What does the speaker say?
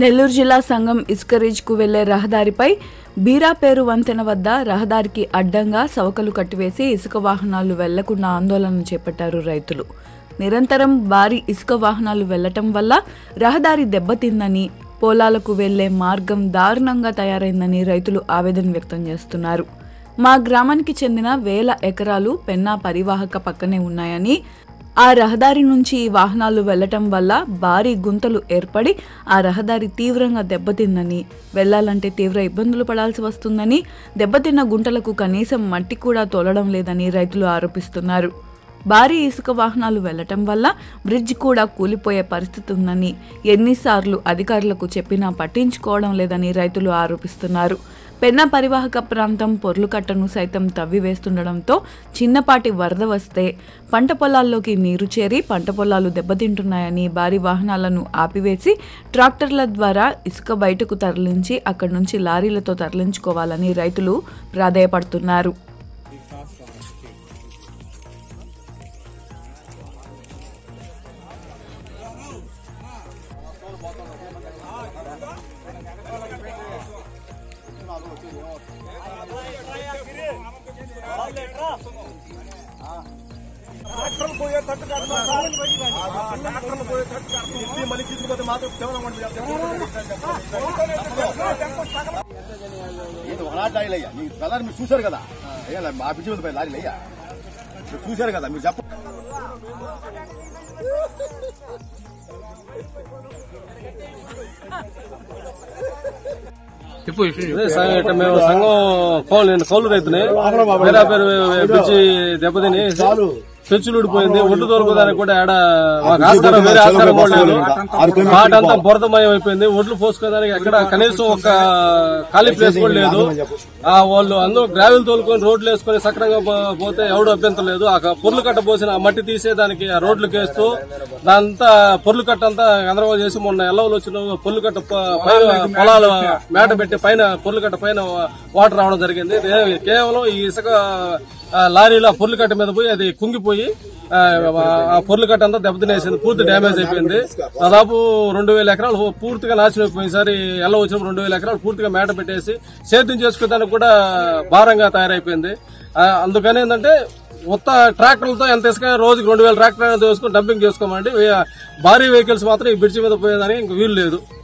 నెల్లూరు జిల్లా సంఘం ఇసుక రీచ్కు వెళ్లే రహదారిపై బీరాపేరు వంతెన వద్ద రహదారికి అడ్డంగా సవకలు కట్టివేసి ఇసుక వాహనాలు వెళ్లకుండా ఆందోళన చేపట్టారు రైతులు నిరంతరం భారీ ఇసుక వాహనాలు వెళ్లటం వల్ల రహదారి దెబ్బతిందని పొలాలకు వెళ్లే మార్గం దారుణంగా తయారైందని రైతులు ఆవేదన వ్యక్తం చేస్తున్నారు మా గ్రామానికి చెందిన వేల ఎకరాలు పెన్నా పరివాహక పక్కనే ఉన్నాయని ఆ రహదారి నుంచి ఈ వాహనాలు వెళ్లటం వల్ల భారీ గుంతలు ఏర్పడి ఆ రహదారి తీవ్రంగా దెబ్బతిందని వెళ్లాలంటే తీవ్ర ఇబ్బందులు పడాల్సి వస్తుందని దెబ్బతిన్న గుంటలకు కనీసం మట్టి కూడా తోలడం లేదని రైతులు ఆరోపిస్తున్నారు భారీ ఇసుక వాహనాలు వెళ్లటం వల్ల బ్రిడ్జ్ కూడా కూలిపోయే పరిస్థితి ఉందని ఎన్నిసార్లు అధికారులకు చెప్పినా పట్టించుకోవడం లేదని రైతులు ఆరోపిస్తున్నారు పెన్నా పరివాహక ప్రాంతం పొర్లుకట్టను సైతం తవ్వివేస్తుండడంతో చిన్నపాటి వరద వస్తే పంట పొలాల్లోకి నీరు చేరి పంట పొలాలు దెబ్బతింటున్నాయని భారీ వాహనాలను ఆపివేసి ట్రాక్టర్ల ద్వారా ఇసుక బయటకు తరలించి అక్కడి నుంచి లారీలతో తరలించుకోవాలని రైతులు ప్రాధాయపడుతున్నారు ట్రాక్టర్లు పోయే తట్టు కాదు మా సార్. ఆ ట్రాక్టర్లు పోయే తట్టు కాదు. ఇది మళ్ళీ తీసుకుపోతే మాత్రం కేవలం వంటి ఏంటి ఒక లారీ లారీలు అయ్యా మీ కలర్ మీరు చూశారు కదా అయ్యా మా పిచ్చి మీద పోయి లారీలు అయ్యా మీరు చూశారు కదా మీరు చెప్ప అదే సంఘం ఇట్ట మేము సంఘం కౌలు నేను కౌలు రైతుని వేరే పేరు పిచ్చి దెబ్బతిని పెంచులు ఊడిపోయింది ఒడ్డు తోలుకోదానికి కూడా ఆడ మాకు ఆస్కారం వేరే ఆస్కారం కూడా లేదు మాట అంతా బురదమయం అయిపోయింది ఒడ్లు పోసుకోవడానికి ఎక్కడ కనీసం ఒక ఖాళీ ప్లేస్ కూడా లేదు ఆ వాళ్ళు అందరూ గ్రావెల్ తోలుకొని రోడ్లు వేసుకొని సక్రంగా పో- పోతే ఎవడు అభ్యంతరం లేదు ఆ పొర్లు కట్ట పోసిన ఆ మట్టి తీసేదానికి ఆ రోడ్లకు వేస్తూ దాంతా పొర్లు కట్ట అంతా గందరగోళం చేసి మొన్న ఎల్లవలు వచ్చిన పొర్లు కట్ట ప- పైన పొలాలు మేట పెట్టి పైన పొర్లు కట్ట పైన వాటర్ రావడం జరిగింది ఇది కేవలం ఈ ఇసుక ఆ, లారీలు ఆ పొర్లు కట్ట మీద పోయి అది కుంగిపోయి ఆ, ఆ పొర్లు కట్ట అంతా దెబ్బతినేసింది పూర్తి డ్యామేజ్ అయిపోయింది దాదాపు రెండు వేల ఎకరాలు పూర్తిగా నాశనం అయిపోయింది ఈసారి ఎల్ల వచ్చినప్పుడు రెండు వేల ఎకరాలు పూర్తిగా మేట పెట్టేసి సేద్యం చేసుకునేదానికి కూడా భారంగా తయారైపోయింది ఆ, అందుకని ఏంటంటే ఉత్త ట్రాక్టర్లతో ఎంత ఇసుక రోజుకి రెండు వేల ట్రాక్టర్ దోసుకొని డంపింగ్ చేసుకోమండి భారీ వెహికల్స్ మాత్రం ఈ బ్రిడ్జి మీద పోయేదానికి ఇంక వీలు లేదు